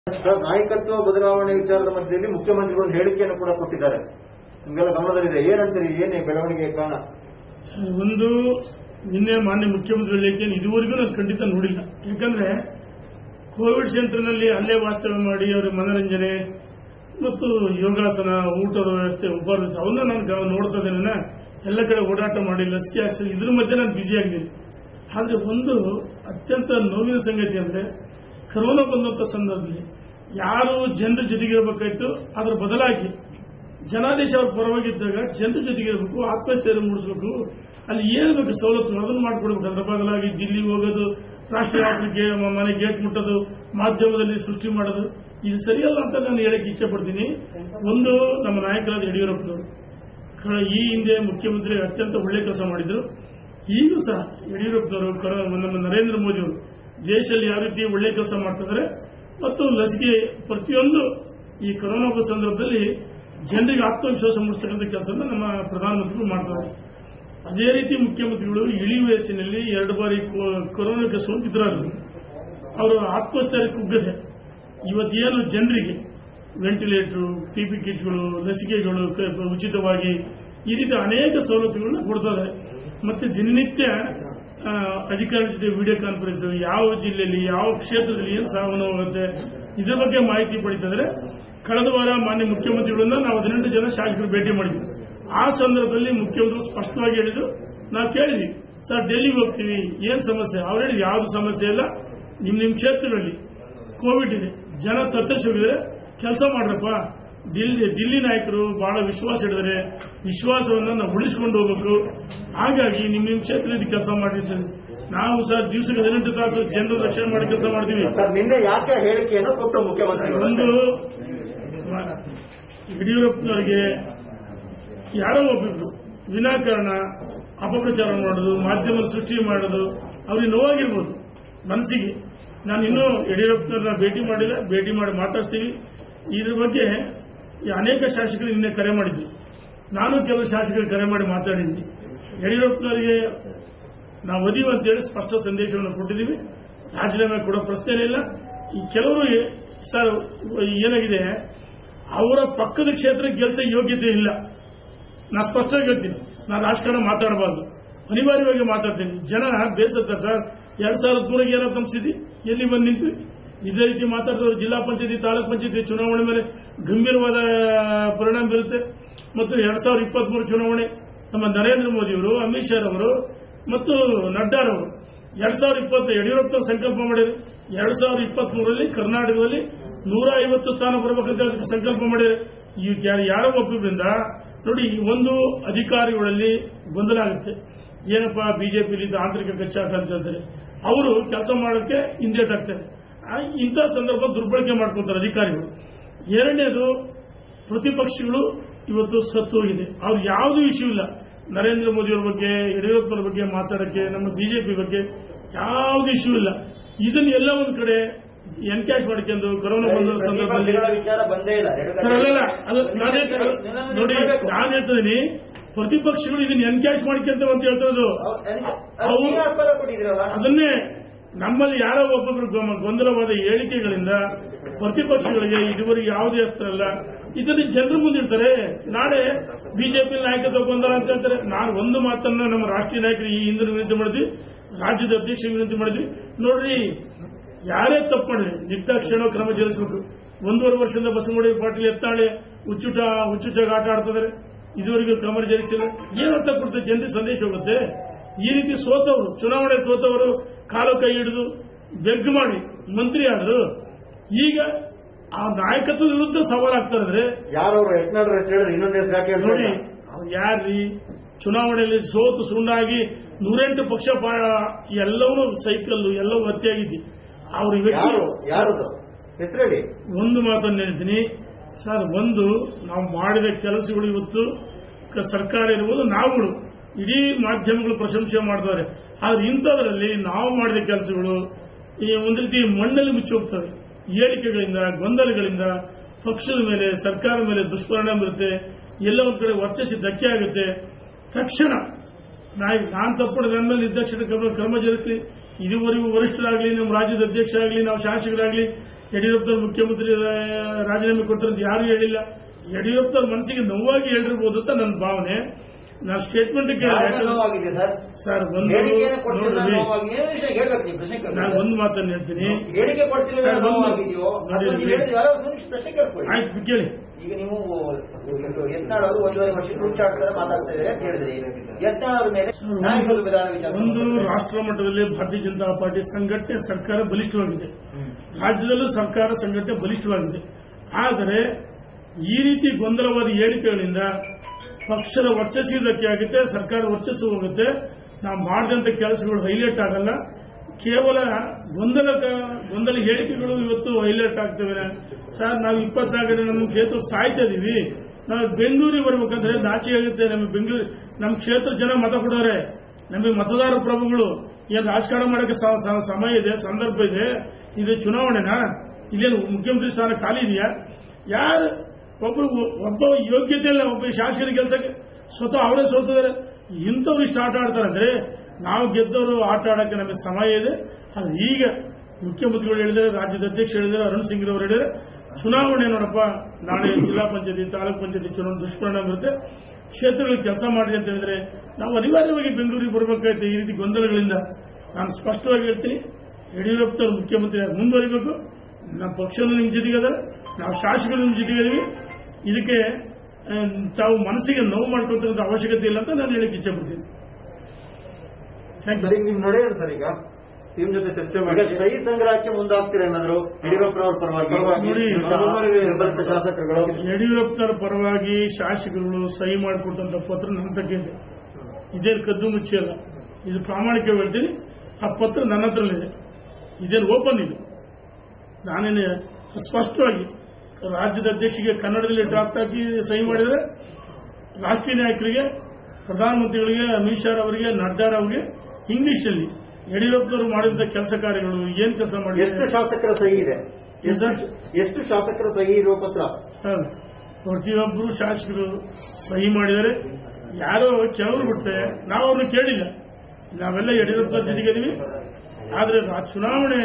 Sir ನಾಯಕತ್ವ ಬದಲಾವಣೆ ವಿಚಾರದ ಮಧ್ಯದಲ್ಲಿ ಮುಖ್ಯಮಂತ್ರಿಗಳು ಒಂದು ಹೇಳಿಕೆಯನ್ನು ಕೂಡ ಕೊಟ್ಟಿದ್ದಾರೆ ನಿಮ್ಗೆಲ್ಲ ಗಮನದಲ್ಲಿದೆ ಏನಂತೀರಿ ಏನೇ ಬೆಳವಣಿಗೆ ಕಾರಣ ಒಂದು ನಿನ್ನೆ ಮಾನ್ಯ ಮುಖ್ಯಮಂತ್ರಿ ಹೇಳಿಕೆಯನ್ನು ಇದುವರೆಗೂ ನಾನು ಖಂಡಿತ ನೋಡಿಲ್ಲ ಯಾಕಂದ್ರೆ ಕೋವಿಡ್ ಸೆಂಟರ್ನಲ್ಲಿ ಅಲ್ಲೇ ವಾಸ್ತವ್ಯ ಮಾಡಿ ಅವರ ಮನರಂಜನೆ ಮತ್ತು ಯೋಗಾಸನ ಊಟದ ವ್ಯವಸ್ಥೆ ಉಪಹಾರ ವ್ಯವಸ್ಥೆ ಅವನ್ನ ನಾನು ಗ- ನೋಡ್ತಾ ಇದ್ದೇನೆ ಎಲ್ಲ ಕಡೆ ಓಡಾಟ ಮಾಡಿ ಲಸಿಕೆ ಹಾಕ್ಸಿ ಇದ್ರ ಮಧ್ಯೆ ನಾನು ಬ್ಯುಸಿ ಆಗಿದ್ದೀನಿ ಆದ್ರೆ ಒಂದು ಅತ್ಯಂತ ನೋವಿನ ಸಂಗತಿ ಅಂದ್ರೆ ಕರೋನಾ ಬಂದಂತ ಸಂದರ್ಭದಲ್ಲಿ ಯಾರು ಜನರ ಜೊತೆಗಿರಬೇಕಾಯ್ತು ಅದರ ಬದಲಾಗಿ ಜನಾದೇಶ ಅವ್ರ ಪರವಾಗಿದ್ದಾಗ ಜನರ ಜೊತೆಗಿರಬೇಕು ಆತ್ಮಸ್ಥೈರ್ಯ ಮೂಡಿಸಬೇಕು ಅಲ್ಲಿ ಏನು ಬೇಕು ಸವಲತ್ತು ಅದನ್ನು ಮಾಡ್ಕೊಡ್ಬೇಕು ಅದರ ಬದಲಾಗಿ ದಿಲ್ಲಿ ಹೋಗೋದು ರಾಷ್ಟ್ರೀಯ ಆಫ್ರಿಕೆ ಮನೆ ಗೇಟ್ ಮುಟ್ಟೋದು ಮಾಧ್ಯಮದಲ್ಲಿ ಸೃಷ್ಟಿ ಮಾಡೋದು ಇದು ಸರಿಯಲ್ಲ ಅಂತ ನಾನು ಹೇಳಕ್ಕೆ ಇಚ್ಛೆ ಪಡ್ತೀನಿ ಒಂದು ನಮ್ಮ ನಾಯಕರಾದ ಯಡಿಯೂರಪ್ಪನವರು ಕ- ಈ ಹಿಂದೆ ಮುಖ್ಯಮಂತ್ರಿ ಅತ್ಯಂತ ಒಳ್ಳೆ ಕೆಲಸ ಮಾಡಿದ್ರು ಈಗೂ ಸಹ ಯಡಿಯೂರಪ್ಪನವರು ಕರ- ನಮ್ಮ ನರೇಂದ್ರ ಮೋದಿ ಅವರು ದೇಶದಲ್ಲಿ ಯಾವ ರೀತಿ ಒಳ್ಳೆ ಕೆಲಸ ಮಾಡ್ತಿದ್ದಾರೆ ಮತ್ತು ಲಸಿಕೆ ಪ್ರತಿಯೊಂದು ಈ ಕೊರೋನಾ ಸಂದರ್ಭದಲ್ಲಿ ಜನರಿಗೆ ಆತ್ಮವಿಶ್ವಾಸ ಮೂಡಿಸ್ತಕ್ಕಂಥ ಕೆಲಸವನ್ನು ನಮ್ಮ ಪ್ರಧಾನಮಂತ್ರಿಗಳು ಮಾಡ್ತಾರೆ ಅದೇ ರೀತಿ ಮುಖ್ಯಮಂತ್ರಿಗಳು ಇಳಿ ವಯಸ್ಸಿನಲ್ಲಿ ಎರಡು ಬಾರಿ ಕೊ- ಕೊರೋನಾಕ್ಕೆ ಸೋಂಕಿತರಾದ್ರು ಅವರ ಆತ್ಮಸ್ಥೈರ್ಯ ಕುಗ್ಗದೆ ಇವತ್ತೇನು ಜನರಿಗೆ ವೆಂಟಿಲೇಟರ್ ಟಿಪಿ ಕಿಟ್ಗಳು ಲಸಿಕೆಗಳು ಕ- ಉಚಿತವಾಗಿ ಈ ರೀತಿ ಅನೇಕ ಸವಲತ್ತುಗಳನ್ನ ಕೊಡ್ತಾರೆ ಮತ್ತೆ ದಿನನಿತ್ಯ ಆ, ಅಧಿಕಾರಿಗಳ ಜೊತೆ ವಿಡಿಯೋ ಕಾನ್ಫರೆನ್ಸ್ ಯಾವ ಜಿಲ್ಲೆಯಲ್ಲಿ ಯಾವ ಕ್ಷೇತ್ರದಲ್ಲಿ ಏನು ಸಾವನ್ನವಾಗುತ್ತೆ ಇದರ ಬಗ್ಗೆ ಮಾಹಿತಿ ಪಡಿತಿದ್ರೆ ಕಳೆದ ವಾರ ಮಾನ್ಯ ಮುಖ್ಯಮಂತ್ರಿಗಳನ್ನ ನಾವು ಹದಿನೆಂಟು ಜನ ಶಾಸಕರು ಭೇಟಿ ಮಾಡಿದ್ವಿ ಆ ಸಂದರ್ಭದಲ್ಲಿ ಮುಖ್ಯಮಂತ್ರಿಗಳು ಸ್ಪಷ್ಟವಾಗಿ ಹೇಳಿದ್ರು ನಾವು ಕೇಳಿದ್ವಿ ಸರ್ ಡೆಲ್ಲಿಗೆ ಹೋಗ್ತೀವಿ ಏನ್ ಸಮಸ್ಯೆ ಅವ್ರು ಹೇಳಿದ್ರು ಯಾವ್ದು ಸಮಸ್ಯೆ ಇಲ್ಲ ನಿಮ್ ನಿಮ್ ಕ್ಷೇತ್ರಗಳಲ್ಲಿ ಕೋವಿಡ್ ಇದೆ ಜನ ತತ್ತರಿಸಿದ್ರೆ ಕೆಲಸ ಮಾಡ್ರಪ್ಪ ದಿಲ್ಲಿ ದಿಲ್ಲಿ ನಾಯಕರು ಬಹಳ ವಿಶ್ವಾಸ ಹಿಡಿದರೆ ವಿಶ್ವಾಸವನ್ನ ನಾವು ಉಳಿಸಿಕೊಂಡು ಹೋಗ್ಬೇಕು ಹಾಗಾಗಿ ನಿಮ್ ನಿಮ್ ಕ್ಷೇತ್ರದಲ್ಲಿ ಕೆಲಸ ಮಾಡಿರ್ತಾರೆ ನಾವು ಸರ್ ದಿವಸಕ್ಕೆ ಹದಿನೆಂಟು ತಾಸು ಜನರ ರಕ್ಷಣೆ ಮಾಡಿ ಕೆಲಸ ಮಾಡ್ತೀವಿ ಸರ್ ನಿನ್ನೆ ಯಾಕೆ ಹೇಳಿಕೆಯನ್ನು ಕೊಟ್ಟರು ಮುಖ್ಯಮಂತ್ರಿಗಳು ಒಂದು ಯಡಿಯೂರಪ್ಪನವರಿಗೆ ಯಾರೋ ಒಬ್ಬಿಬ್ರು ವಿನಾಕಾರಣ ಅಪಪ್ರಚಾರ ಮಾಡೋದು ಮಾಧ್ಯಮ ಸೃಷ್ಟಿ ಮಾಡೋದು ಅವ್ರಿಗೆ ನೋವಾಗಿರ್ಬೋದು ಮನಸ್ಸಿಗೆ ನಾನು ಇನ್ನೂ ಯಡಿಯೂರಪ್ಪನವ್ರನ್ನ ಭೇಟಿ ಮಾಡಿಲ್ಲ ಭೇಟಿ ಮಾಡಿ ಮಾತಾಡ್ತೀವಿ ಇದ್ರ ಬಗ್ಗೆ ಈ ಅನೇಕ ಶಾಸಕರು ನಿನ್ನೆ ಕರೆ ಮಾಡಿದ್ರು ನಾನು ಕೆಲವು ಶಾಸಕರು ಕರೆ ಮಾಡಿ ಮಾತಾಡಿದ್ವಿ ಯಡಿಯೂರಪ್ಪನವರಿಗೆ ನಾವು ಒದೀವಿ ಅಂತೇಳಿ ಸ್ಪಷ್ಟ ಸಂದೇಶವನ್ನು ಕೊಟ್ಟಿದ್ದೀವಿ ರಾಜೀನಾಮೆ ಕೊಡೋ ಪ್ರಶ್ನೆ ಇಲ್ಲ ಈ ಕೆಲವರು ಸರ್ ಏನಾಗಿದೆ ಅವರ ಪಕ್ಕದ ಕ್ಷೇತ್ರ ಕೆಲಸ ಯೋಗ್ಯತೆ ಇಲ್ಲ ನಾ ಸ್ಪಷ್ಟವಾಗಿ ಹೇಳ್ತೀನಿ ನಾನು ರಾಜಕಾರಣ ಮಾತಾಡಬಾರ್ದು ಅನಿವಾರ್ಯವಾಗಿ ಮಾತಾಡ್ತೀನಿ ಜನ ಬೇಸತ್ತ ಸರ್ ಎರಡ್ ಸಾವಿರದ ಮೂರಕ್ಕೆ ಏನೋ ನಮ್ಮ ಸ್ಥಿತಿ ಎಲ್ಲಿ ಬಂದು ನಿಂತ್ವಿ ಇದೇ ರೀತಿ ಮಾತಾಡಿದವರು ಜಿಲ್ಲಾ ಪಂಚಾಯತಿ ತಾಲೂಕ್ ಪಂಚಾಯತಿ ಚುನಾವಣೆ ಮೇಲೆ ಗಂಭೀರವಾದ ಪರಿಣಾಮ ಬೀರುತ್ತೆ ಮತ್ತು ಎರಡ್ ಸಾವಿರದ ಇಪ್ಪತ್ಮೂರು ಚುನಾವಣೆ ನಮ್ಮ ನರೇಂದ್ರ ಮೋದಿಯವರು ಅಮಿತ್ ಶಾ ಅವರು ಮತ್ತು ನಡ್ಡಾರವರು ಎರಡ್ ಸಾವಿರದ ಇಪ್ಪತ್ತು ಯಡಿಯೂರಪ್ಪ ಸಂಕಲ್ಪ ಮಾಡಿದ್ರು ಎರಡ್ ಸಾವಿರದ ಇಪ್ಪತ್ತ್ ಮೂರರಲ್ಲಿ ಕರ್ನಾಟಕದಲ್ಲಿ ನೂರ ಐವತ್ತು ಸ್ಥಾನ ಬರಬೇಕಂತ ಅದಕ್ಕೆ ಸಂಕಲ್ಪ ಮಾಡಿದ್ರೆ ಈ ಯಾ- ಯಾರೋ ಒಬ್ಬರಿಂದ ನೋಡಿ ಈ ಒಂದು ಅಧಿಕಾರಿಗಳಲ್ಲಿ ಗೊಂದಲ ಆಗುತ್ತೆ ಏನಪ್ಪಾ ಬಿಜೆಪಿ ಆಂತರಿಕ ಕಚ್ಚಾಟ ಅಂತ ಹೇಳ್ತಾರೆ ಅವರು ಕೆಲಸ ಮಾಡೋಕ್ಕೆ ಹಿಂದೇಟಾಗ್ತಾರೆ ಆ, ಇಂಥ ಸಂದರ್ಭ ದುರ್ಬಳಕೆ ಮಾಡ್ಕೊತಾರೆ ಅಧಿಕಾರಿಗಳು ಎರಡನೇದು ಪ್ರತಿಪಕ್ಷಗಳು ಇವತ್ತು ಸತ್ತು ಹೋಗಿದೆ ಅವ್ರು ಯಾವುದೂ ಇಶ್ಯೂ ಇಲ್ಲ ನರೇಂದ್ರ ಮೋದಿಯವರ ಬಗ್ಗೆ ಯಡಿಯೂರಪ್ಪನವರ ಬಗ್ಗೆ ಮಾತಾಡಕ್ಕೆ ನಮ್ಮ ಬಿಜೆಪಿ ಬಗ್ಗೆ ಯಾವ್ದು ಇಶ್ಯೂ ಇಲ್ಲ ಇದನ್ನ ಎಲ್ಲ ಒಂದ್ ಕಡೆ ಎನ್ಕ್ಯಾಶ್ ಮಾಡ್ಕೊಂಡು ಕೊರೋನಾ ಬಂದ ಸಂದರ್ಭದಲ್ಲಿ ಪ್ರತಿಪಕ್ಷಗಳ ವಿಚಾರ ಬಂದೇ ಇಲ್ಲ ಎರಡು ಸರ್ ಅಲ್ಲಲ್ಲ ಅದು ನಾನು ಹೇಳ್ತಾ- ನೋಡಿ ನಾನು ಹೇಳ್ತಿದ್ದೀನಿ ಪ್ರತಿಪಕ್ಷಗಳು ಇದನ್ನ ಎನ್ಕ್ಯಾಶ್ ಮಾಡ್ಕೊಂತ ಅಂತ ಹೇಳ್ತಿರೋದು ಅವ್ರು ನೀವೇ ಆಸ್ಪದ ಕೊಟ್ಟಿದ್ದೀರಲ್ಲ ಅದನ್ನೇ ನಮ್ಮಲ್ಲಿ ಯಾರೋ ಒಬ್ಬೊಬ್ರು ಗೊ- ಗೊಂದಲವಾದ ಹೇಳಿಕೆಗಳಿಂದ ಪ್ರತಿಪಕ್ಷಗಳಿಗೆ ಇದುವರೆಗೆ ಯಾವುದೇ ಅಸ್ತ್ರ ಇಲ್ಲ ಇದನ್ನ ಜನರ ಮುಂದಿರ್ತಾರೆ ನಾಳೆ ಬಿಜೆಪಿ ನಾಯಕತ್ವ ಗೊಂದಲ ಅಂತ ಹೇಳ್ತಾರೆ ನಾನು ಒಂದು ಮಾತನ್ನ ನಮ್ಮ ರಾಷ್ಟ್ರೀಯ ನಾಯಕರು ಈ ಹಿಂದಿನ ವಿನಂತಿ ಮಾಡಿದ್ವಿ ರಾಜ್ಯದ ಅಧ್ಯಕ್ಷ ವಿನಂತಿ ಮಾಡಿದ್ವಿ ನೋಡ್ರಿ ಯಾರೇ ತಪ್ಪು ಮಾಡಿದ್ರೆ ನಿರ್ದಾಕ್ಷಿಣ್ಯ ಕ್ರಮ ಜರುಗಿಸಬೇಕು ಒಂದೂವರೆ ವರ್ಷದಿಂದ ಬಸವನಗುಡಿ ಪಾಟೀಲ್ ಎತ್ತಾಳೆ ಹುಚ್ಚುಟ ಹುಚ್ಚುಚ್ಚಾಗಿ ಆಟ ಆಡ್ತಿದ್ದಾರೆ ಇದುವರೆಗೂ ಕ್ರಮ ಜರುಗಿಸಿಲ್ಲ ಏನಂತ ಕೊಡ್ತಾರೆ ಜನರಿಗೆ ಸಂದೇಶ ಹೋಗುತ್ತೆ ಈ ರೀತಿ ಸೋತವರು ಚುನಾವಣೆ ಸೋತವರು ಕಾಲು ಕೈ ಹಿಡಿದು ಬೆಗ್ ಮಾಡಿ ಮಂತ್ರಿ ಆದ್ರು ಈಗ ಆ ನಾಯಕತ್ವದ ವಿರುದ್ಧ ಸವಾಲಾಗ್ತಾ ಇದ್ರೆ ಯಾರವರು ಯತ್ನಾಳ್ ಹೆಸರು ಹೇಳಿದ್ರೆ ಇನ್ನೊಂದು ಹೆಸರು ಯಾಕೆ ನೋಡಿ ಹೇಳ್ತಾರೆ ಅವ್ರು ಯಾರ್ರಿ ಚುನಾವಣೆಯಲ್ಲಿ ಸೋತು ಸುಣ್ಣಾಗಿ ನೂರೆಂಟು ಪಕ್ಷ ಪಾ- ಎಲ್ಲವೂ ಸೈಕಲ್ ಎಲ್ಲವೂ ಹತ್ಯೆಯಾಗಿದ್ದಿ ಅವ್ರ ವ್ಯಕ್ತಿ ಯಾರು ಯಾರು ಹೆಸರು ಹೇಳಿ ಒಂದು ಮಾತನ್ನು ಹೇಳ್ತೀನಿ ಸರ್ ಒಂದು ನಾವು ಮಾಡಿದ ಕೆಲಸಗಳು ಇವತ್ತು ಕ- ಸರ್ಕಾರ ಇರ್ಬೋದು ನಾವುಗಳು ಇಡೀ ಮಾಧ್ಯಮಗಳು ಪ್ರಶಂಸೆ ಮಾಡ್ತಾರೆ ಆದ್ರೆ ಇಂಥದ್ರಲ್ಲಿ ನಾವು ಮಾಡಿದ ಕೆಲಸಗಳು ಈ ಒಂದು ರೀತಿ ಮಣ್ಣಲ್ಲಿ ಮುಚ್ಚಿ ಹೋಗ್ತವೆ ಹೇಳಿಕೆಗಳಿಂದ ಗೊಂದಲಗಳಿಂದ ಪಕ್ಷದ ಮೇಲೆ ಸರ್ಕಾರದ ಮೇಲೆ ದುಷ್ಪರಿಣಾಮ ಬರುತ್ತೆ ಎಲ್ಲ ಒಂದ್ ಕಡೆ ವರ್ಚಸ್ಸಿ ಧಕ್ಕೆ ಆಗುತ್ತೆ ತಕ್ಷಣ ನಾಯಕ ನಾನ್ ತಪ್ಪು ನನ್ನ ಮೇಲೆ ನಿರ್ದಾಕ್ಷಿಣ್ಯ ಕ್ರಮ ಕ್ರಮ ಜರುಗಿಸಿ ಇದುವರೆಗೂ ವರಿಷ್ಠರಾಗಲಿ ನಮ್ಮ ರಾಜ್ಯದ ಅಧ್ಯಕ್ಷ ಆಗಲಿ ನಾವು ಶಾಸಕರಾಗಲಿ ಯಡಿಯೂರಪ್ಪನವರು ಮುಖ್ಯಮಂತ್ರಿ ಆ, ರಾಜೀನಾಮೆ ಕೊಟ್ಟರು ಅಂತ ಯಾರು ಹೇಳಿಲ್ಲ ಯಡಿಯೂರಪ್ಪನವ್ರ ಮನಸ್ಸಿಗೆ ನೋವಾಗಿ ಹೇಳಿರ್ಬೋದು ಅಂತ ನನ್ನ ಭಾವನೆ ನಾನು ಸ್ಟೇಟ್ಮೆಂಟ್ ಯಾರಿಗೂ ನೋವಾಗಿದೆ ಸರ್ ಸರ್ ಒಂದು ಹೇಳಿಕೆಯನ್ನು ಕೊಡ್ತಿಲ್ಲ ನೋಡ್ರಿ ನೋವಾಗಿ ಏನು ವಿಷಯ ಹೇಳ್ಬೇಕು ನೀವು ಪ್ರಶ್ನೆ ಕೇಳ್ಬೇಕು. ನಾನು ಒಂದು ಮಾತನ್ನು ಹೇಳ್ತೀನಿ ಹೇಳಿಕೆ ಕೊಡ್ತಿಲ್ಲ ಸರ್, ಒಂದು- ನೋವಾಗಿದೆಯೋ ನೋಡಿ, ಅಥವಾ ನೀವು ನೋಡಿ. ಹೇಳಿದ್ರೆ ಯಾರೋ ಒಂದು ನಿಮಿಷ ಪ್ರಶ್ನೆ ಕೇಳ್ಕೊಳ್ಳಿ ಆಯ್ತು ಕೇಳಿ ಈಗ ನೀವು ಯತ್ನಾಳ್ ಅವರು ಒಂದೂವರೆ ವರ್ಷ ಹುಚ್ಚಾಡ್ತಾರೆ ಮಾತಾಡ್ತಾ ಇದ್ದಾರೆ ಅಂತ ಹೇಳಿದ್ರಿ ಯತ್ನಾಳ್ ಅವರ ಮೇಲೆ ನಾಯಕರ ವಿಧಾನ ವಿಚಾರ ಒಂದು ರಾಷ್ಟ್ರ ಮಟ್ಟದಲ್ಲಿ ಭಾರತೀಯ ಜನತಾ ಪಾರ್ಟಿ ಸಂಘಟನೆ ಸರ್ಕಾರ ಬಲಿಷ್ಠವಾಗಿದೆ ರಾಜ್ಯದಲ್ಲೂ ಸರ್ಕಾರ ಸಂಘಟನೆ ಬಲಿಷ್ಠವಾಗಿದೆ ಆದರೆ ಈ ರೀತಿ ಗೊಂದಲವಾದ ಹೇಳಿಕೆಗಳಿಂದ ಪಕ್ಷದ ವರ್ಚಸ್ಸಿಗೆ ಧಕ್ಕೆ ಆಗುತ್ತೆ ಸರ್ಕಾರದ ವರ್ಚಸ್ಸು ಹೋಗುತ್ತೆ ನಾವು ಮಾಡಿದಂತ ಕೆಲಸಗಳು ಹೈಲೈಟ್ ಆಗಲ್ಲ ಕೇವಲ ಗೊಂದಲ ಗೊಂದಲ ಹೇಳಿಕೆಗಳು ಇವತ್ತು ಹೈಲೈಟ್ ಆಗ್ತವೆ ಸರ್ ನಾವು ಇಪ್ಪತ್ನಾಲ್ಕನೇ ನಮ್ಮ ಕ್ಷೇತ್ರ ಸಾಯ್ತಾ ಇದೀವಿ ನಾವು ಬೆಂಗಳೂರಿಗೆ ಬರ್ಬೇಕಂದ್ರೆ ನಾಚಿ ಆಗುತ್ತೆ ನಮ್ಮ ಬೆಂಗಳೂರು ನಮ್ಮ ಕ್ಷೇತ್ರ ಜನ ಮತ ಕೊಡೋರೆ ನಮಗೆ ಮತದಾರ ಪ್ರಭುಗಳು ಏನ್ ರಾಜಕಾರಣ ಮಾಡಕ್ಕೆ ಸ- ಸ- ಸಮಯ ಇದೆ ಸಂದರ್ಭ ಇದೆ ಇದು ಚುನಾವಣೆನಾ ಇಲ್ಲೇನು ಮುಖ್ಯಮಂತ್ರಿ ಸ್ಥಾನ ಖಾಲಿ ಇದೆಯಾ ಯಾರು ಒಬ್ಬರು ಒಬ್ಬ ಯೋಗ್ಯತೆ ಇಲ್ಲ ಒಬ್ಬ ಶಾಸಕರ ಕೆಲಸಕ್ಕೆ ಸ್ವತಃ ಅವರೇ ಸೋತಿದ್ದಾರೆ ಇಂಥವ್ರು ಇಷ್ಟು ಆಟ ಆಡ್ತಾರಂದ್ರೆ ನಾವು ಗೆದ್ದವರು ಆಟ ಆಡಕ್ಕೆ ನಮಗೆ ಸಮಯ ಇದೆ ಆದ್ರೆ ಈಗ ಮುಖ್ಯಮಂತ್ರಿಗಳು ಹೇಳಿದರೆ ರಾಜ್ಯದ ಅಧ್ಯಕ್ಷ ಹೇಳಿದರೆ ಅರುಣ್ ಸಿಂಗ್ ಅವರು ಹೇಳಿದರೆ ಚುನಾವಣೆ ನೋಡಪ್ಪ ನಾಳೆ ಜಿಲ್ಲಾ ಪಂಚಾಯತಿ ತಾಲೂಕು ಪಂಚಾಯತಿ ಚುನಾವಣೆ ದುಷ್ಪರಿಣಾಮ ಇರುತ್ತೆ ಕ್ಷೇತ್ರಗಳಿಗೆ ಕೆಲಸ ಮಾಡಿದೆ ಅಂತ ಹೇಳಿದ್ರೆ ನಾವು ಅನಿವಾರ್ಯವಾಗಿ ಬೆಂಗಳೂರಿಗೆ ಬರಬೇಕಾಗುತ್ತೆ ಈ ರೀತಿ ಗೊಂದಲಗಳಿಂದ ನಾನು ಸ್ಪಷ್ಟವಾಗಿ ಹೇಳ್ತೀನಿ ಯಡಿಯೂರಪ್ಪನವರು ಮುಖ್ಯಮಂತ್ರಿ ಮುಂದುವರಿಬೇಕು ನಮ್ಮ ಪಕ್ಷನೂ ನಿಮ್ಮ ಜೊತೆಗದ ನಾವು ಶಾಸಕರು ನಿಮ್ಮ ಜೊತೆಗಿದ್ದೀವಿ ಇದಕ್ಕೆ ಆ, ತಾವು ಮನಸ್ಸಿಗೆ ನೋವು ಮಾಡ್ಕೊಳ್ತಕ್ಕಂಥ ಅವಶ್ಯಕತೆ ಇಲ್ಲ ಅಂತ ನಾನು ಹೇಳಕ್ಕೆ ಇಚ್ಛೆಪಡ್ತೀನಿ ಥ್ಯಾಂಕ್ ಯು ಸರಿ ನಿಮ್ ನಡೆ ಏನು ಸರ್ ಈಗ ಸಿಎಂ ಜೊತೆ ಚರ್ಚೆ ಮಾಡಿ ಸಹಿ ಸಂಗ್ರಹಕ್ಕೆ ಮುಂದಾಗ್ತೀರಾ ಏನಾದ್ರು ಯಡಿಯೂರಪ್ಪನವ್ರ ಪರವಾಗಿ ನೋಡಿ, ನಿರ್ಬಂಧಿತ ಶಾಸಕರುಗಳು ಯಡಿಯೂರಪ್ಪನವರ ಪರವಾಗಿ ಶಾಸಕರುಗಳು ಸಹಿ ಮಾಡಿಕೊಟ್ಟಂತ ಪತ್ರ ನನ್ನ ತಗ್ಗೆ ಇದೆ ಇದೇನು ಕದ್ದು ಮುಚ್ಚಿ ಅಲ್ಲ ಇದು ಪ್ರಾಮಾಣಿಕ ಹೇಳ್ತೀನಿ ಆ ಪತ್ರ ನನ್ನ ಹತ್ರಲ್ಲಿದೆ ಇದೇನು ಓಪನ್ ಇದು ನಾನೇನೆ ಸ್ಪಷ್ಟವಾಗಿ ರಾಜ್ಯದ ಅಧ್ಯಕ್ಷರಿಗೆ ಕನ್ನಡದಲ್ಲಿ ಡ್ರಾಫ್ಟ್ ಹಾಕಿ ಸಹಿ ಮಾಡಿದರೆ ರಾಷ್ಟ್ರೀಯ ನಾಯಕರಿಗೆ ಪ್ರಧಾನಮಂತ್ರಿಗಳಿಗೆ ಅಮಿತ್ ಶಾ ಅವರಿಗೆ ನಡ್ಡಾ ಅವರಿಗೆ ಇಂಗ್ಲಿಷ್ನಲ್ಲಿ ಯಡಿಯೂರಪ್ಪನವರು ಮಾಡಿದ ಕೆಲಸ ಕಾರ್ಯಗಳು ಏನ್ ಕೆಲಸ ಎಷ್ಟು ಮಾಡಿದ್ದಾರೆ ಶಾಸಕರ ಸಹಿ ಇದೆ ಏನ್ ಸರ್? ಎಷ್ಟು ಶಾಸಕರ ಸಹಿ ಇರುವ ಪತ್ರ ಸರ್, ಪ್ರತಿಯೊಬ್ಬರು ಶಾಸಕರು ಸಹಿ ಮಾಡಿದರೆ ಯಾರೋ ಕೆಲವರು ಬಿಟ್ಟರೆ ನಾವು ಅವ್ರನ್ನ ಕೇಳಿಲ್ಲ ನಾವೆಲ್ಲ ಯಡಿಯೂರಪ್ಪ ಜೊತೆಗಿದ್ದೀವಿ ಆದ್ರೆ ಆ ಚುನಾವಣೆ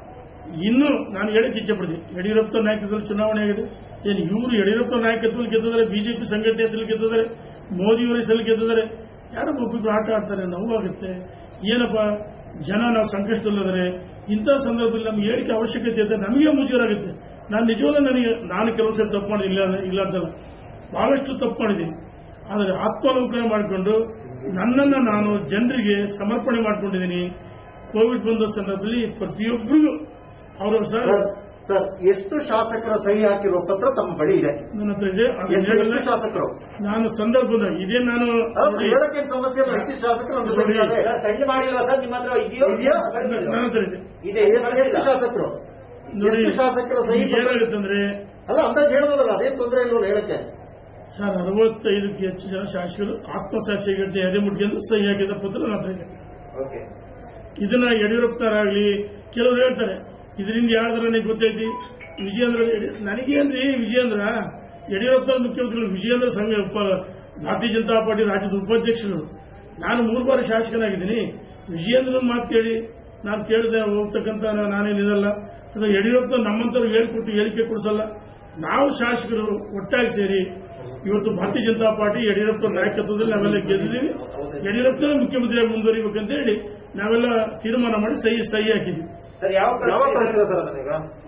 ಇನ್ನೂ ನಾನು ಹೇಳಕ್ಕೆ ಇಚ್ಛೆ ಪಡ್ತೀನಿ ಯಡಿಯೂರಪ್ಪ ನಾಯಕತ್ವದಲ್ಲಿ ಚುನಾವಣೆ ಆಗಿದೆ ಏನು ಇವರು ಯಡಿಯೂರಪ್ಪ ನಾಯಕತ್ವದಲ್ಲಿ ಗೆದ್ದಿದ್ದಾರೆ ಬಿಜೆಪಿ ಸಂಘಟನೆ ಹೆಸರಲ್ಲಿ ಗೆದ್ದಿದ್ದಾರೆ ಮೋದಿಯವರ ಹೆಸರಲ್ಲಿ ಗೆದ್ದಿದ್ದಾರೆ ಯಾರೋ ಒಬ್ಬೊಬ್ರು ಆಟ ಆಡ್ತಾರೆ ನೋವಾಗುತ್ತೆ ಏನಪ್ಪ ಜನ ನಾವು ಸಂಕಷ್ಟದಲ್ಲಿದ್ದಾರೆ ಇಂಥ ಸಂದರ್ಭದಲ್ಲಿ ನಮ್ಗೆ ಹೇಳಿಕೆ ಅವಶ್ಯಕತೆ ಇದೆ ನಮಗೆ ಮುಜುಗರಾಗುತ್ತೆ ನಾನು ನಿಜವಾಗ್ಲೂ ನನಗೆ ನಾನು ಕೆಲವು ಸಲ ತಪ್ಪು ಮಾಡಿಲ್ಲ ಇಲ್ಲ ಅಂತಲ್ಲ ಬಹಳಷ್ಟು ತಪ್ಪು ಮಾಡಿದ್ದೀನಿ ಆದರೆ ಆತ್ಮಾವಲೋಕನ ಮಾಡಿಕೊಂಡು ನನ್ನನ್ನು ನಾನು ಜನರಿಗೆ ಸಮರ್ಪಣೆ ಮಾಡ್ಕೊಂಡಿದ್ದೀನಿ ಕೋವಿಡ್ ಬಂದ ಸಂದರ್ಭದಲ್ಲಿ ಪ್ರತಿಯೊಬ್ಬರಿಗೂ ಅವರು ಸರ್ ಸರ್, ಸರ್ ಎಷ್ಟು ಶಾಸಕರ ಸಹಿ ಹಾಕಿರುವ ಪತ್ರ ತಮ್ಮ ಬಳಿ ಇದೆ ನನ್ನ ಹತ್ರ ಇದೆ ಅದನ್ನ ಎಷ್ಟು ಹೇಳಲ್ಲ. ಎಷ್ಟು ಶಾಸಕರು ನಾನು ಸಂದರ್ಭದ ಇದೇ ನಾನು ಅಲ್ಲ, ನೋಡಿ, ಹೇಳಕ್ಕೆ ಏನ್ ಸಮಸ್ಯೆ ಇಲ್ಲ ಎಷ್ಟು ಶಾಸಕರು ನಮ್ಮ ಜೊತೆ ಇದ್ದಾರೆ. ಸಣ್ಣ ಮಾಡಿಲ್ವಾ ಸರ್ ನಿಮ್ಮ ಹತ್ರ ಇದೆಯೋ ಇದೆಯಾ? ನನ್ನ ಹತ್ರ ಇದೆ ಇದೆ ಎಷ್ಟು ಎಷ್ಟು ಶಾಸಕರು ನೋಡಿ ಎಷ್ಟು ಶಾಸಕರ ಸಹಿ ಈಗ ಪತ್ರ- ಏನಾಗುತ್ತಂದ್ರೆ ಅಲ್ಲ ಅಂದಾಜು ಹೇಳ್ಬೋದಲ್ಲ ಅದೇನ್ ತೊಂದರೆ ಇಲ್ಲ ಹೇಳಕ್ಕೆ ಸರ್ ಅರವತ್ತೈದಕ್ಕೆ ಹೆಚ್ಚು ಜನ ಶಾಸಕರು ಆತ್ಮಸಾಕ್ಷಿಗೆ ಎದೆ ಮುಟ್ಕೊಂಡು ಸಹಿ ಹಾಕಿದ ಪತ್ರ ನನ್ನ ಹತ್ರ ಇದೆ ಓಕೆ ಇದನ್ನ ಯಡಿಯೂರಪ್ಪನವರಾಗ್ಲಿ ಕೆಲವರು ಹೇಳ್ತಾರೆ ಇದರಿಂದ ಯಾರ್ದಾರ ನನಗೆ ಗೊತ್ತೈತಿ ವಿಜಯೇಂದ್ರ ಯಡಿ- ನನಗೇನ್ರಿ ವಿಜಯೇಂದ್ರ ಯಡಿಯೂರಪ್ಪ ಮುಖ್ಯಮಂತ್ರಿಗಳು ವಿಜಯೇಂದ್ರ ಸಂಘ ಉಪ- ಭಾರತೀಯ ಜನತಾ ಪಾರ್ಟಿ ರಾಜ್ಯದ ಉಪಾಧ್ಯಕ್ಷರು ನಾನು ಮೂರು ಬಾರಿ ಶಾಸಕನಾಗಿದ್ದೀನಿ ವಿಜಯೇಂದ್ರ ಮಾತು ಕೇಳಿ ನಾನು ಕೇಳಿದೆ ಹೋಗ್ತಕ್ಕಂತ ನಾ- ನಾನೇನಿದಲ್ಲ ಅದು ಯಡಿಯೂರಪ್ಪ ನಮ್ಮಂತವ್ರು ಹೇಳ್ಕೊಟ್ಟು ಹೇಳಿಕೆ ಕೊಡಿಸಲ್ಲ ನಾವು ಶಾಸಕರು ಒಟ್ಟಾಗಿ ಸೇರಿ ಇವತ್ತು ಭಾರತೀಯ ಜನತಾ ಪಾರ್ಟಿ ಯಡಿಯೂರಪ್ಪ ನಾಯಕತ್ವದಲ್ಲಿ ನಾವೆಲ್ಲ ಗೆದ್ದಿದ್ದೀವಿ ಯಡಿಯೂರಪ್ಪನೇ ಮುಖ್ಯಮಂತ್ರಿಯಾಗಿ ಮುಂದುವರಿಬೇಕಂತ ಹೇಳಿ ನಾವೆಲ್ಲ ತೀರ್ಮಾನ ಮಾಡಿ ಸಹಿ ಸಹಿ ಹಾಕಿದ್ವಿ ಸರ್ ಯಾವ ಯಾವಾಗ ಪ್ರಶ್ನೆ ಕಳಿಸಿಲ್ಲ ಸರ್ ಅದನ್ನೀಗ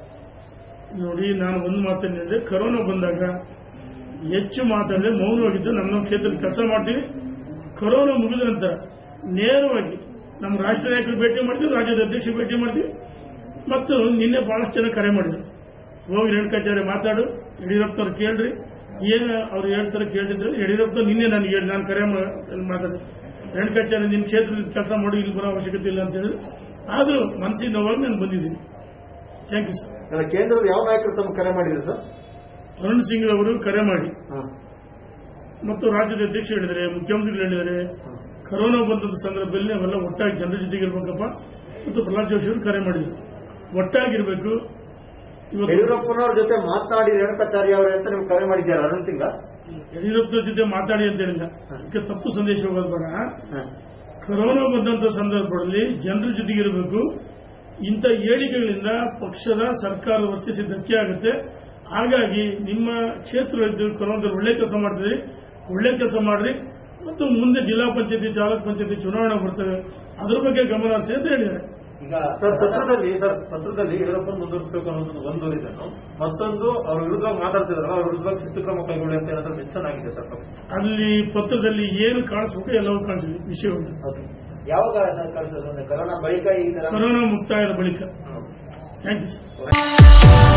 ನೋಡಿ ನಾನು ಒಂದು ಮಾತನ್ನ ಹೇಳಿದ್ರೆ ಕರೋನಾ ಬಂದಾಗ ಹೆಚ್ಚು ಮಾತಾಡದೆ ಮೌನವಾಗಿದ್ದು ನಮ್ಮ ನಮ್ಮ ಕ್ಷೇತ್ರದಲ್ಲಿ ಕೆಲಸ ಮಾಡ್ತೀವಿ ಕರೋನಾ ಮುಗಿದ ನಂತರ ನೇರವಾಗಿ ನಮ್ಮ ರಾಷ್ಟ್ರೀಯ ನಾಯಕರು ಭೇಟಿ ಮಾಡ್ತೀವಿ ರಾಜ್ಯದ ಅಧ್ಯಕ್ಷ ಭೇಟಿ ಮಾಡ್ತೀವಿ ಮತ್ತು ನಿನ್ನೆ ಬಹಳಷ್ಟು ಜನ ಕರೆ ಮಾಡಿದ್ರು ಹೋಗಿ ರೇಣುಕಾಚಾರ್ಯ ಮಾತಾಡು ಯಡಿಯೂರಪ್ಪನವ್ರು ಕೇಳ್ರಿ ಏನು ಅವ್ರು ಹೇಳ್ತಾರೆ ಕೇಳ್ತಿದ್ರು ಯಡಿಯೂರಪ್ಪ ನಿನ್ನೆ ನನಗೆ ಹೇಳಿ ನಾನು ಕರೆ ಮಾತಾಡಿದೆ ರೇಣುಕಾಚಾರ್ಯ ನಿನ್ನ ಕ್ಷೇತ್ರದಲ್ಲಿ ಕೆಲಸ ಮಾಡಿ ಇಲ್ಲಿ ಬರೋ ಅವಶ್ಯಕತೆ ಇಲ್ಲ ಅಂತ ಹೇಳಿದ್ರು ಆದರೂ ಮನಸ್ಸಿಗೆ ನೋವಾಗಿ ನಾನು ಬಂದಿದ್ದೀನಿ ಥ್ಯಾಂಕ್ ಯು ಸರ್ ಅಲ್ಲ, ಕೇಂದ್ರದ ಯಾವ ನಾಯಕರು ತಮ್ಗೆ ಕರೆ ಮಾಡಿದ್ರು ಸರ್ ಅರುಣ್ ಸಿಂಗ್ ಅವರು ಕರೆ ಮಾಡಿ ಹಾ. ಮತ್ತು ರಾಜ್ಯದ ಅಧ್ಯಕ್ಷ ಹೇಳಿದರೆ ಮುಖ್ಯಮಂತ್ರಿಗಳು ಹೇಳಿದರೆ ಕರೋನಾ ಬಂದಂತ ಸಂದರ್ಭದಲ್ಲಿ ನಾವೆಲ್ಲ ಒಟ್ಟಾಗಿ ಜನರ ಜೊತೆಗೆ ಇರ್ಬೇಕಪ್ಪ ಮತ್ತು ಪ್ರಹ್ಲಾದ್ ಜೋಶಿ ಅವರು ಕರೆ ಮಾಡಿದರು ಒಟ್ಟಾಗಿರ್ಬೇಕು ಇವತ್ತು ಯಡಿಯೂರಪ್ಪನವ್ರ ಜೊತೆ ಮಾತನಾಡಿ ರೇಣುಕಾಚಾರ್ಯ ಅವರೇ ಅಂತ ನೀವು ಕರೆ ಮಾಡಿದ್ದೀರಾ ಅರುಣ್ ಸಿಂಗ ಯಡಿಯೂರಪ್ಪನ ಜೊತೆ ಮಾತಾಡಿ ಅಂತ ಹೇಳಿಲ್ಲ ಅದಕ್ಕೆ ತಪ್ಪು ಸಂದೇಶ ಹೋಗೋದು ಬೇಡ ಕರೋನಾ ಬಂದಂತ ಸಂದರ್ಭದಲ್ಲಿ ಜನರ ಜೊತೆಗಿರಬೇಕು ಇಂಥ ಹೇಳಿಕೆಗಳಿಂದ ಪಕ್ಷದ ಸರ್ಕಾರ ವರ್ಚಿಸಿ ಧಕ್ಕೆ ಆಗುತ್ತೆ ಹಾಗಾಗಿ ನಿಮ್ಮ ಕ್ಷೇತ್ರದಲ್ಲಿ ಕೊರೋನಾದಲ್ಲಿ ಒಳ್ಳೆ ಕೆಲಸ ಮಾಡ್ತಿದ್ರಿ ಒಳ್ಳೆ ಕೆಲಸ ಮಾಡ್ರಿ ಮತ್ತು ಮುಂದೆ ಜಿಲ್ಲಾ ಪಂಚಾಯತಿ ತಾಲೂಕ್ ಪಂಚಾಯತಿ ಚುನಾವಣೆ ಬರ್ತವೆ ಅದ್ರ ಬಗ್ಗೆ ಗಮನ ಹರಿಸಿ ಅಂತ ಹೇಳಿದ್ದಾರೆ ಈಗ ಸರ್ ಪತ್ರದಲ್ಲಿ ಸರ್ ಪತ್ರದಲ್ಲಿ ಯಡಿಯೂರಪ್ಪ ಮುಂದುವರಿಸಬೇಕು ಅನ್ನೋದು ಒಂದು ಇದನ್ನು ಮತ್ತೊಂದು ಅವ್ರ ವಿರುದ್ಧವಾಗಿ ಮಾತಾಡ್ತಿದ್ರಲ್ಲ ಅವ್ರ ವಿರುದ್ಧವಾಗಿ ಶಿಸ್ತು ಕ್ರಮ ಕೈಗೊಳ್ಳಿ ಅಂತ ಏನಾದ್ರೂ ಮೆನ್ಷನ್ ಆಗಿದೆ ಸರ್ ಪಕ್ಷ ಅಲ್ಲಿ ಪತ್ರದಲ್ಲಿ ಏನು ಕಾಣಿಸ್ಬೇಕು ಎಲ್ಲವೂ ಕಾಣಿಸಿದೆ ವಿಷಯವನ್ನು ಯಾವಾಗ ಸರ್ ಕಳಿಸೋದು ಅಂದ್ರೆ ಕರೋನಾ ಬಳಿಕ ಈ ತರ ಕೊರೋನಾ ಮುಕ್ತಾಯದ ಬಳಿಕ ಹ್ಮ್. Thank you sir